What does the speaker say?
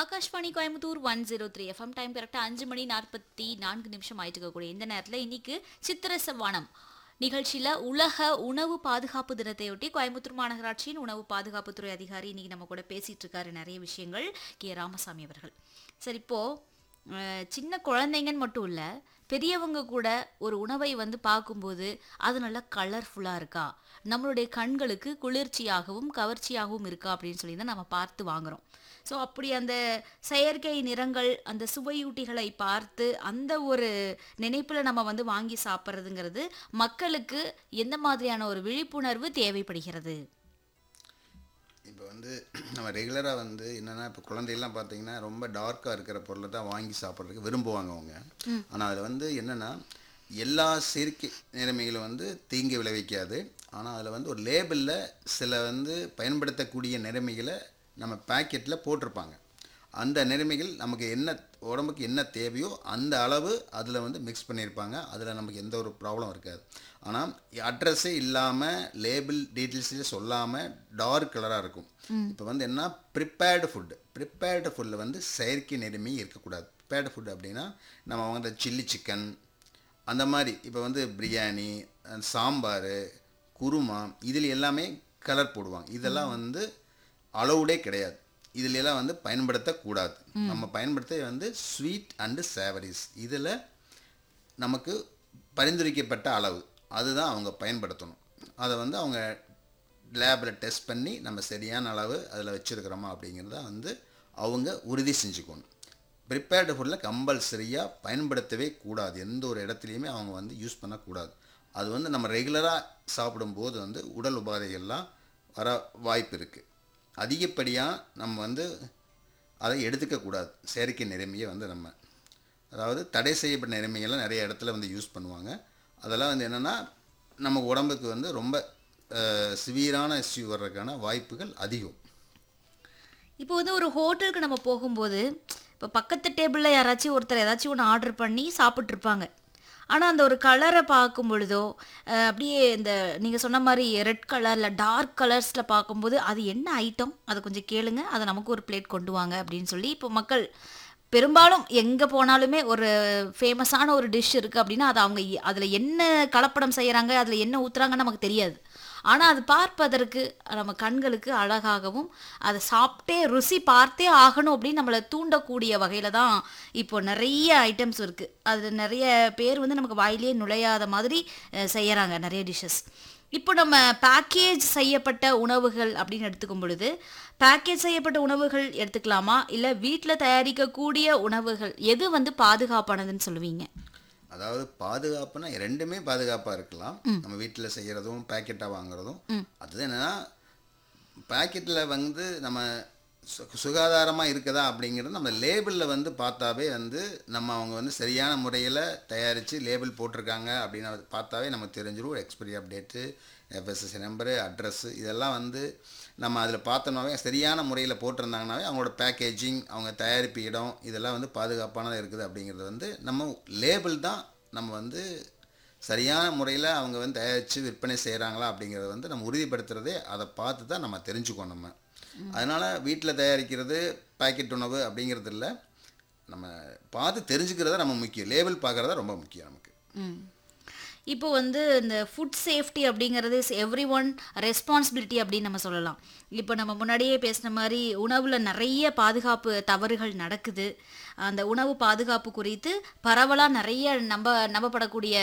Akashvani Coimbatore one zero three FM time கரெக்டாக அஞ்சு மணி நாற்பத்தி நான்கு நிமிஷம் ஆயிட்டு இருக்கக்கூடிய இந்த நேரத்தில் இன்னைக்கு சித்திரச வானம் நிகழ்ச்சியில் உலக உணவு பாதுகாப்பு தினத்தையொட்டி கோயம்புத்தூர் மாநகராட்சியின் உணவு பாதுகாப்புத்துறை அதிகாரி இன்னைக்கு நம்ம கூட பேசிட்டு இருக்காரு நிறைய விஷயங்கள் கே ராமசாமி அவர்கள் சரி இப்போ அஹ், சின்ன குழந்தைங்கன்னு மட்டும் இல்லை பெரியவங்க கூட ஒரு உணவை வந்து பார்க்கும்போது அது நல்லா கலர்ஃபுல்லாக இருக்கா நம்மளுடைய கண்களுக்கு குளிர்ச்சியாகவும் கவர்ச்சியாகவும் இருக்கா அப்படின்னு சொல்லி தான் நம்ம பார்த்து வாங்குறோம் ஸோ அப்படி அந்த செயற்கை நிறங்கள் அந்த சுவையூட்டிகளை பார்த்து அந்த ஒரு நினைப்பில் நம்ம வந்து வாங்கி சாப்பிட்றதுங்கிறது மக்களுக்கு எந்த மாதிரியான ஒரு விழிப்புணர்வு தேவைப்படுகிறது இப்போ வந்து நம்ம ரெகுலராக வந்து என்னென்னா இப்போ குழந்தையெல்லாம் பார்த்தீங்கன்னா ரொம்ப டார்க்காக இருக்கிற பொருளை தான் வாங்கி சாப்பிட்றதுக்கு விரும்புவாங்க அவங்க ஆனால் அதில் வந்து என்னென்னா எல்லா செயற்கை நிலைமைகளும் வந்து தீங்கு விளைவிக்காது ஆனால் அதில் வந்து ஒரு லேபிளில் சில வந்து பயன்படுத்தக்கூடிய நிலைமைகளை நம்ம பேக்கெட்டில் போட்டிருப்பாங்க அந்த நிலைமைகள் நமக்கு என்ன உடம்புக்கு என்ன தேவையோ அந்த அளவு அதில் வந்து மிக்ஸ் பண்ணியிருப்பாங்க அதில் நமக்கு எந்த ஒரு ப்ராப்ளம் இருக்காது ஆனால் அட்ரஸே இல்லாமல் லேபிள் டீட்டெயில்ஸே சொல்லாமல் டார்க் கலராக இருக்கும் இப்போ வந்து என்ன ப்ரிப்பேர்டு ஃபுட்டு ப்ரிப்பேர்டு ஃபுட்டில் வந்து செயற்கை நிலைமை இருக்கக்கூடாது ப்ரிப்பேர்டு ஃபுட் அப்படின்னா நம்ம வந்து சில்லி சிக்கன் அந்த மாதிரி இப்போ வந்து பிரியாணி அஹ் சாம்பார் குருமா இதில் எல்லாமே கலர் போடுவாங்க இதெல்லாம் வந்து அலௌடே கிடையாது இதுல எல்லாம் வந்து பயன்படுத்தக்கூடாது நம்ம பயன்படுத்த வந்து ஸ்வீட் அண்டு சேவரிஸ் இதில் நமக்கு பரிந்துரைக்கப்பட்ட அளவு அதுதான் அவங்க பயன்படுத்தணும் அதை வந்து அவங்க லேபில் டெஸ்ட் பண்ணி நம்ம சரியான அளவு அதில் வச்சுருக்கிறோமா அப்படிங்கிறத வந்து அவங்க உறுதி செஞ்சுக்கணும் ப்ரிப்பேர்டு ஃபுட்டில் கம்பல்சரியாக பயன்படுத்தவே கூடாது எந்த ஒரு இடத்துலையுமே அவங்க வந்து யூஸ் பண்ணக்கூடாது அது வந்து நம்ம ரெகுலராக சாப்பிடும்போது வந்து உடல் உபாதைகள்லாம் வர வாய்ப்பு இருக்குது அதிகப்படியாக நம்ம வந்து அதை எடுத்துக்கக்கூடாது செயற்கை நிலைமையை வந்து நம்ம அதாவது தடை செய்யப்பட்ட நிலைமைகள்லாம் நிறைய இடத்துல வந்து யூஸ் பண்ணுவாங்க அதெல்லாம் வந்து என்னென்னா நம்ம உடம்புக்கு வந்து ரொம்ப சிவியரான இஷ்யூ வர்றதுக்கான வாய்ப்புகள் அதிகம் இப்போ வந்து ஒரு ஹோட்டலுக்கு நம்ம போகும்போது இப்போ பக்கத்து டேபிளில் யாராச்சும் ஒருத்தர் ஏதாச்சும் ஒன்று ஆர்டர் பண்ணி சாப்பிட்ருப்பாங்க ஆனால் அந்த ஒரு கலரை பார்க்கும் பொழுதோ அஹ், அப்படியே இந்த நீங்கள் சொன்ன மாதிரி ரெட் கலரில் டார்க் கலர்ஸில் பார்க்கும்போது அது என்ன ஐட்டம் அதை கொஞ்சம் கேளுங்க அதை நமக்கு ஒரு பிளேட் கொண்டு வாங்க அப்படின்னு சொல்லி இப்போ மக்கள் பெரும்பாலும் எங்கே போனாலுமே ஒரு ஃபேமஸான ஒரு டிஷ் இருக்குது அப்படின்னா அது அவங்க அதில் என்ன கலப்படம் செய்கிறாங்க அதில் என்ன ஊற்றுறாங்கன்னு நமக்கு தெரியாது ஆனால் அது பார்ப்பதற்கு நம்ம கண்களுக்கு அழகாகவும் அதை சாப்பிட்டே ருசி பார்த்தே ஆகணும் அப்படின்னு நம்மளை தூண்டக்கூடிய வகையில் தான் இப்போ நிறைய ஐட்டம்ஸ் இருக்குது அது நிறைய பேர் வந்து நமக்கு வாயிலே நுழையாத மாதிரி செய்கிறாங்க நிறைய டிஷ்ஷஸ் இப்போ நம்ம பேக்கேஜ் செய்யப்பட்ட உணவுகள் அப்படின்னு எடுத்துக்கும் பொழுது பேக்கேஜ் செய்யப்பட்ட உணவுகள் எடுத்துக்கலாமா இல்லை வீட்டில் தயாரிக்கக்கூடிய உணவுகள் எது வந்து பாதுகாப்பானதுன்னு சொல்லுவீங்க அதாவது பாதுகாப்புனா ரெண்டுமே பாதுகாப்பாக இருக்கலாம் நம்ம வீட்டில் செய்கிறதும் பேக்கெட்டாக வாங்குறதும் அதுதான் என்னென்னா பேக்கெட்டில் வந்து நம்ம சு சுகாதாரமாக இருக்குதா அப்படிங்கிறது நம்ம லேபிளில் வந்து பார்த்தாவே வந்து நம்ம அவங்க வந்து சரியான முறையில் தயாரித்து லேபிள் போட்டிருக்காங்க அப்படின்னு அது பார்த்தாவே நமக்கு தெரிஞ்சிடும் expiry update FSS number address இதெல்லாம் வந்து நம்ம அதில் பார்த்தோம்னாவே சரியான முறையில் போட்டிருந்தாங்கனாவே அவங்களோட பேக்கேஜிங் அவங்க தயாரிப்பு இடம் இதெல்லாம் வந்து பாதுகாப்பானதாக இருக்குது அப்படிங்கிறது வந்து நம்ம லேபிள் தான் நம்ம வந்து சரியான முறையில் அவங்க வந்து தயாரித்து விற்பனை செய்கிறாங்களா அப்படிங்கிறத வந்து நம்ம உறுதிப்படுத்துறதே அதை பார்த்து தான் நம்ம தெரிஞ்சுக்கோம் நம்ம அதனால் வீட்டில் தயாரிக்கிறது பாக்கெட் உணவு அப்படிங்கிறது இல்லை நம்ம பார்த்து தெரிஞ்சுக்கிறத நம்ம முக்கியம் லேபிள் பார்க்குறதா ரொம்ப முக்கியம் நமக்கு ம். இப்போ வந்து இந்த ஃபுட் சேஃப்டி அப்படிங்கிறது எவ்ரி ஒன் ரெஸ்பான்சிபிலிட்டி அப்படின்னு நம்ம சொல்லலாம் இப்போ நம்ம முன்னாடியே பேசின மாதிரி உணவில் நிறைய பாதுகாப்பு தவறுகள் நடக்குது அந்த உணவு பாதுகாப்பு குறித்து பரவலாக நிறைய நம்ப நம்பப்படக்கூடிய